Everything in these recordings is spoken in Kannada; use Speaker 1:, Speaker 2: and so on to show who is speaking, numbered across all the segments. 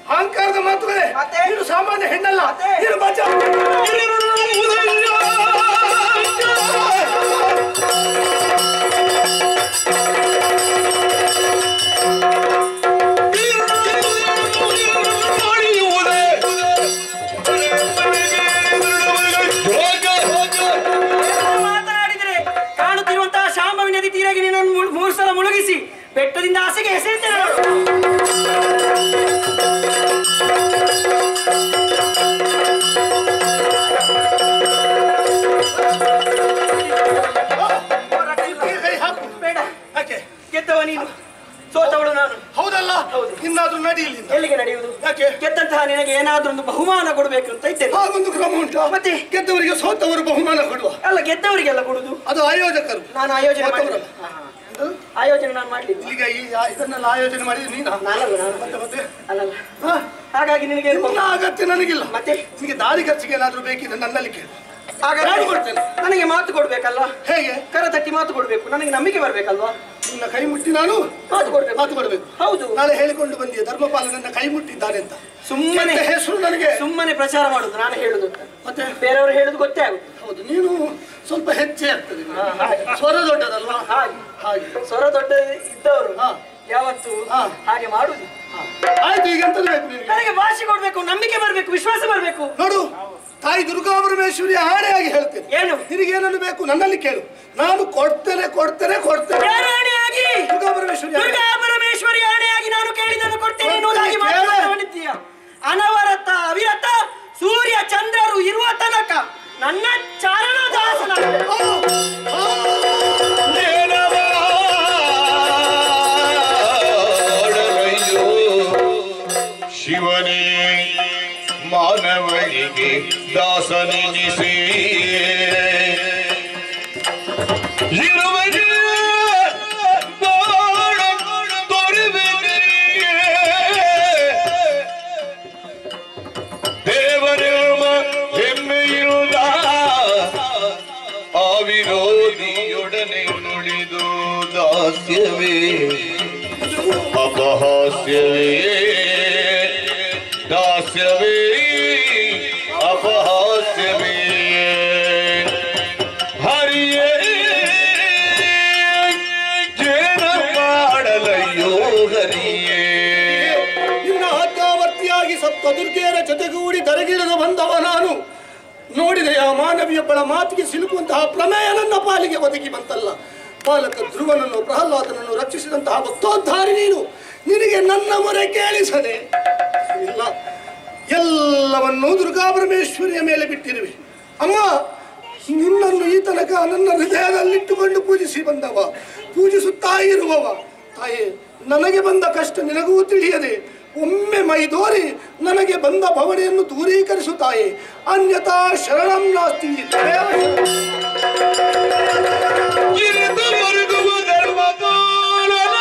Speaker 1: ಅಹಂಕಾರದ ಮಾತುಗಳೇ
Speaker 2: ಮತ್ತೆ?
Speaker 1: ನೀನು ಸಾಮಾನ್ಯ ಹೆಣ್ಣಲ್ಲ
Speaker 2: ಮತ್ತೆ?
Speaker 1: ನೀನು ಬಚ್ಚ
Speaker 2: ಮಾತನಾಡಿದರೆ ಕಾಣುತ್ತಿರುವಂತಹ ಶಾಂಭವಿ ನದಿ ತೀರಾಗಿ ನಿನ್ನನ್ನು ಮು- ಮೂರು ಸಲ ಮುಳುಗಿಸಿ ಬೆಟ್ಟದಿಂದ ಆಸೆಗೆ ಎಸೆಯುತ್ತೇನೆ ನೋಡು.
Speaker 1: ಕೈ ಹಾಕು
Speaker 2: ಬೇಡ
Speaker 1: ಯಾಕೆ
Speaker 2: ಗೆದ್ದವ ನೀನು ಸೋತವಳು ನಾನು
Speaker 1: ಹೌದಲ್ಲ
Speaker 2: ಹೌದು.
Speaker 1: ಇನ್ನಾದ್ರೂ ನಡಿ ಇಲ್ಲಿಂದ
Speaker 2: ಎಲ್ಲಿಗೆ ನಡೆಯುವುದು
Speaker 1: ಯಾಕೆ
Speaker 2: ಗೆದ್ದಂತಹ ನಿನಗೆ ಏನಾದ್ರೂ ಒಂದು ಬಹುಮಾನ ಕೊಡಬೇಕು ಅಂತ ಇದ್ದೇನೆ
Speaker 1: ಹಾಗೊಂದು ಕ್ರಮ ಉಂಟಾ
Speaker 2: ಮತ್ತೆ?
Speaker 1: ಗೆದ್ದವರಿಗೆ ಸೋತವರು ಬಹುಮಾನ ಕೊಡುವ
Speaker 2: ಅಲ್ಲ ಗೆದ್ದವರಿಗೆಲ್ಲ ಕೊಡುದು
Speaker 1: ಅದು ಆಯೋಜಕರು
Speaker 2: ನಾನು ಆಯೋಜನೆ
Speaker 1: ಸೋತವರಲ್ಲ.
Speaker 2: ಮಾಡಿಲ್ಲ. ಹಾ, ಹಾ. ಆಯೋಜನೆ ನಾನು ಮಾಡ್ಲಿಲ್ಲ
Speaker 1: ಈಗ ಈ ಆ- ಇದನ್ನೆಲ್ಲ ಆಯೋಜನೆ ಮಾಡಿದ್ರೆ ನೀನು
Speaker 2: ನಾನಲ್ಲ ನಾನು
Speaker 1: ಮತ್ತೆ ಮತ್ತೆ
Speaker 2: ಅಲ್ಲಲ್ಲ
Speaker 1: ಹಾ?
Speaker 2: ಹಾಗಾಗಿ ನಿನಗೆ ಏನು
Speaker 1: ನಿನ್ನ ಅಗತ್ಯ ನನಗಿಲ್ಲ
Speaker 2: ಮತ್ತೆ
Speaker 1: ನಿನಗೆ ದಾರಿ ಖರ್ಚಿಗೆ ಏನಾದ್ರೂ ಬೇಕಿದ್ರೆ ನನ್ನಲ್ಲಿ ಕೇಳು
Speaker 2: ಹಾಗಾಗಿ
Speaker 1: ನಾನು ಕೊಡ್ತೇನೆ.
Speaker 2: ನನಗೆ ಮಾತು ಕೊಡ್ಬೇಕಲ್ಲ
Speaker 1: ಹೇಗೆ
Speaker 2: ಕರ ತಟ್ಟಿ ಮಾತು ಕೊಡ್ಬೇಕು ನನಗೆ ನಂಬಿಕೆ ಬರ್ಬೇಕಲ್ವಾ
Speaker 1: ನಿನ್ನ ಕೈ ಮುಟ್ಟಿ ನಾನು
Speaker 2: ಮಾತು ಕೊಡ್ಬೇಕು
Speaker 1: ಮಾತು ಕೊಡಬೇಕು
Speaker 2: ಹೌದು
Speaker 1: ನಾಳೆ ಹೇಳಿಕೊಂಡು ಬಂದಿಯ ಧರ್ಮಪಾಲ ನನ್ನ ಕೈ ಮುಟ್ಟಿದ್ದಾನೆ ಅಂತ
Speaker 2: ಸುಮ್ಮನೆ
Speaker 1: ಕೆಟ್ಟ ಹೆಸರು ನನಗೆ
Speaker 2: ಸುಮ್ಮನೆ ಪ್ರಚಾರ ಮಾಡುದು ನಾನು ಹೇಳುದು ಅಂತ
Speaker 1: ಮತ್ತೆ
Speaker 2: ಬೇರೆಯವರು ಹೇಳುದು ಗೊತ್ತೇ ಆಗುತ್ತೆ
Speaker 1: ಹೌದು ನೀನು ಸ್ವಲ್ಪ ಹೆಚ್ಚೆ ಆಗ್ತದೆ ನಿನಗೆ. ಸ್ವರ ದೊಡ್ಡದಲ್ವಾ
Speaker 2: ಹಾಗೆ
Speaker 1: ಹಾಗೆ
Speaker 2: ಸ್ವರ ದೊಡ್ಡ ಇದ್ದವರು
Speaker 1: ಹಾ.
Speaker 2: ಯಾವತ್ತು
Speaker 1: ಹಾ.
Speaker 2: ಹಾಗೆ ಮಾಡುದು
Speaker 1: ಹಾ. ಆಯ್ತು ಈಗ ಎಂತದು ಬೇಕು ನಿನಗೆ
Speaker 2: ನನಗೆ ಭಾಷೆ ಕೊಡ್ಬೇಕು ನಂಬಿಕೆ ಬರ್ಬೇಕು ವಿಶ್ವಾಸ ಬರ್ಬೇಕು
Speaker 1: ನೋಡು ತಾಯಿ ದುರ್ಗಾ ಪರಮೇಶ್ವರಿ ಆಣೆಯಾಗಿ ಹೇಳ್ತೇನೆ
Speaker 2: ಏನು
Speaker 1: ನಿನಗೆ ಏನನ್ನು ಬೇಕು ನನ್ನಲ್ಲಿ ಕೇಳು ನಾನು ಕೊಡ್ತೇನೆ ಕೊಡ್ತೇನೆ ಕೊಡ್ತೇನೆ
Speaker 2: ಯಾರ ಆಣೆಯಾಗಿ
Speaker 1: ದುರ್ಗಾ ಪರಮೇಶ್ವರಿ ಆಣೆ.
Speaker 2: ದುರ್ಗಾ ಪರಮೇಶ್ವರಿ ಆಣೆಯಾಗಿ ನಾನು ಕೇಳಿದನ್ನು ಕೊಡ್ತೇನೆ ಎನ್ನುವುದಾಗಿ
Speaker 1: ಕೊಡ್ತೀನಿ, ಕೇಳು.
Speaker 2: ಮಾತನಾಡಿದ್ದೀಯ ಅನವರತ ಅವಿರತ ಸೂರ್ಯ ಚಂದ್ರರು ಇರುವ ತನಕ ನನ್ನ ಚರಣ ದಾಸನ
Speaker 1: ಆ, ಆ,
Speaker 3: ಶಿವನೇ ಮಾನವನಿಗೆ ದಾಸನಿಗಿಸಿ ಇರುವನೇ ಬಾಳ ತೋರುವೆನಿಗೆ. ದೇವರೆಂಬ ಹೆಮ್ಮೆಯಿರುವುದ ಆ ವಿರೋಧಿಯೊಡನೆ ನುಡಿದು ದಾಸ್ಯವೇ ಅಪಹಾಸ್ಯವೇ ದಾಸ್ಯವೇ ಅಪಹಾಸ್ಯವೇ ಹರಿಯೇ ಜೇನ ಮಾಡಲಯ್ಯೋ ಹರಿಯೇ
Speaker 1: ನಿನ್ನ ಆಜ್ಞಾವರ್ತಿಯಾಗಿ ಸಪ್ತ ದುರ್ಗೆಯರ ಜೊತೆಗೂಡಿ ಧರೆಗಿಳಿದು ಬಂದವ ನಾನು ನೋಡಿದೆ ಆ ಮಾನವಿಯೊಬ್ಬಳ ಮಾತಿಗೆ ಸಿಲುಕುವಂತಹ ಪ್ರಮೇಯ ನನ್ನ ಪಾಲಿಗೆ ಒದಗಿ ಬಂತಲ್ಲ ಬಾಲಕ ಧ್ರುವನನ್ನು ಪ್ರಹ್ಲಾದನನ್ನು ರಕ್ಷಿಸಿದಂತಹ ಭಕ್ತೋದ್ಧಾರಿ ನೀನು ನಿನಗೆ ನನ್ನ ಮೊರೆ ಕೇಳಿಸದೆ ಇಲ್ಲ ಎಲ್ಲವನ್ನೂ ದುರ್ಗಾ ಪರಮೇಶ್ವರಿಯ ಮೇಲೆ ಬಿಟ್ಟಿರುವೆ ಅಮ್ಮ ನಿನ್ನನ್ನು ಈ ತನಕ ನನ್ನ ಹೃದಯದಲ್ಲಿಟ್ಟುಕೊಂಡು ಪೂಜಿಸಿ ಬಂದವ ಪೂಜಿಸುತ್ತಾ ಇರುವವ ತಾಯೇ ನನಗೆ ಬಂದ ಕಷ್ಟ ನಿನಗೂ ತಿಳಿಯದೆ ಒಮ್ಮೆ ಮೈದೋರಿ ನನಗೆ ಬಂದ ಭವನೆಯನ್ನು ದೂರೀಕರಿಸು ತಾಯೇ ಅನ್ಯಥಾ ಶರಣಂ ನಾಸ್ತಿ ದೇವ
Speaker 3: ಇರಿದು ಮರುಗುವ ಧರ್ಮ ಪಾಲನ.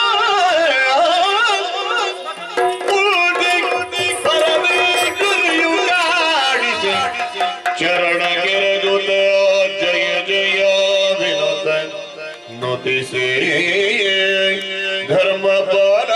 Speaker 3: ಪೂರ್ತಿ ಪರಮೇಶ್ವರಿಯುಗಾಡಿಸಿ ಚರಣ ಕೆರಗುತ್ತ ಜಯ ಜಯ ವಿನುತ ನುತಿಸಿ ಧರ್ಮ ಪಾಲ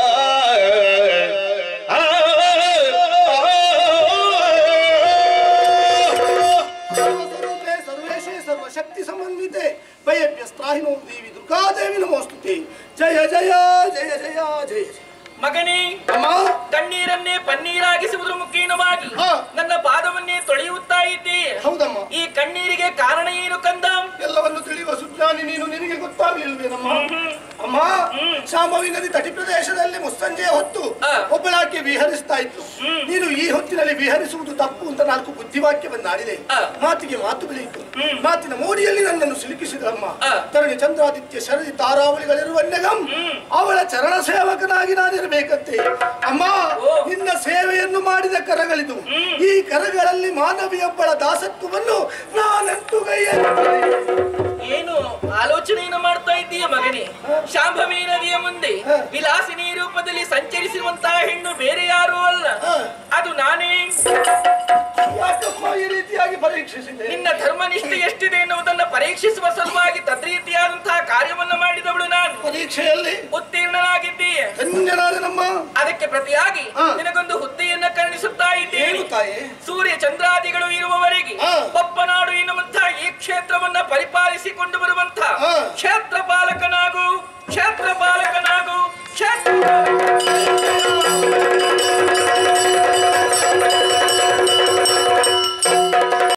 Speaker 1: ಸರ್ವಸ್ವರೂಪೇ ಸರ್ವೇಶೇ ಸರ್ವಶಕ್ತಿ ಸಮನ್ವಿತೆ ಭಯಭ್ಯಸ್ತ್ರಾಹಿನೋ ದೇವಿ ದುರ್ಗಾದೇವಿ ನಮೋಸ್ತುತೆ ಜಯ ಜಯ ಜಯ ಜಯ ಜಯ ಜಯ
Speaker 2: ಮಗನೇ
Speaker 1: ಅಮ್ಮ
Speaker 2: ಕಣ್ಣೀರನ್ನೇ ಪನ್ನೀರಾಗಿಸುವುದರ ಮುಖೇನವಾಗಿ
Speaker 1: ಹಾ.
Speaker 2: ನನ್ನ ಪಾದವನ್ನೇ ತೊಳೆಯುತ್ತಾ ಇದ್ದೆ
Speaker 1: ಹೌದಮ್ಮ
Speaker 2: ಈ ಕಣ್ಣೀರಿಗೆ ಕಾರಣ ಏನು ಕಂದ
Speaker 1: ಎಲ್ಲವನ್ನು ತಿಳಿಯುವ ಸುಜ್ಞಾನಿ ನೀನು ನಿನಗೆ ಗೊತ್ತಾಗ್ಲಿಲ್ವೇನಮ್ಮ ಅಮ್ಮ ಶಾಂಭವಿ ನದಿ ತಟಿ ಪ್ರದೇಶದಲ್ಲಿ ಮುಸ್ಸಂಜೆಯ ಹೊತ್ತು
Speaker 2: ಆ.
Speaker 1: ಒಬ್ಬಳಾಕೆ ವಿಹರಿಸ್ತಾ ಇತ್ತು ನೀನು ಈ ಹೊತ್ತಿನಲ್ಲಿ ವಿಹರಿಸುವುದು ತಪ್ಪು ಅಂತ ನಾಲ್ಕು ಬುದ್ಧಿವಾಕ್ಯವನ್ನು ಆಡಿದೆ
Speaker 2: ಆ.
Speaker 1: ಮಾತಿಗೆ ಮಾತು ಬೆಳೆಯಿತು ಮಾತಿನ ಮೋಡಿಯಲ್ಲಿ ನನ್ನನ್ನು ಸಿಲುಕಿಸಿದಳಮ್ಮ
Speaker 2: ಆ.
Speaker 1: ತರಣಿ ಚಂದ್ರಾದಿತ್ಯ ಶರದಿ ತಾರಾವಳಿಗಳಿರುವ ನೆಗಂ ಅವಳ ಚರಣ ಸೇವಕನಾಗಿ ನಾನಿರಬೇಕಂತೆ ಅಮ್ಮ
Speaker 2: ಓ.
Speaker 1: ನಿನ್ನ ಸೇವೆಯನ್ನು ಮಾಡಿದ ಕರಗಳಿದು ಈ ಕರಗಳಲ್ಲಿ ಮಾನವಿಯೊಬ್ಬಳ ದಾಸತ್ವವನ್ನು ನಾನಂತೂ ಕೈಯಲ್ಲಿ
Speaker 2: ಏನು ಆಲೋಚನೆಯನ್ನು ಮಾಡ್ತಾ ಇದ್ದೀಯ ಮಗನೇ ಶಾಂಭವಿ ನದಿಯ ಮುಂದೆ ವಿಲಾಸಿನಿ ರೂಪದಲ್ಲಿ ಸಂಚರಿಸಿರುವಂತಹ ಹೆಣ್ಣು ಬೇರೆ ಯಾರೂ ಅಲ್ಲ
Speaker 1: ಹಾ.
Speaker 2: ಅದು ನಾನೇ
Speaker 1: ಯಾಕಪ್ಪ ಈ ರೀತಿಯಾಗಿ ಪರೀಕ್ಷಿಸಿದೆ
Speaker 2: ನಿನ್ನ ಧರ್ಮನಿಷ್ಠೆ ಎಷ್ಟಿದೆ ಎನ್ನುವುದನ್ನ ಪರೀಕ್ಷಿಸುವ ಸಲುವಾಗಿ ತದ್ರೀತಿಯಾದಂತಹ ಕಾರ್ಯವನ್ನು ಮಾಡಿದವಳು ನಾನು
Speaker 1: ಪರೀಕ್ಷೆಯಲ್ಲಿ
Speaker 2: ಉತ್ತೀರ್ಣನಾಗಿದ್ದೀಯ
Speaker 1: ಧನ್ಯನಾದ ನಮ್ಮ
Speaker 2: ಅದಕ್ಕೆ ಪ್ರತಿಯಾಗಿ
Speaker 1: ಹಾ.
Speaker 2: ನಿನಗೊಂದು ಹುದ್ದೆಯನ್ನ ಕರ್ಣ
Speaker 1: ತಾಯಿ
Speaker 2: ಸೂರ್ಯ ಚಂದ್ರಾದಿಗಳು ಇರುವವರೆಗೆ
Speaker 1: ಹಾ.
Speaker 2: ಪಪ್ಪನಾಡು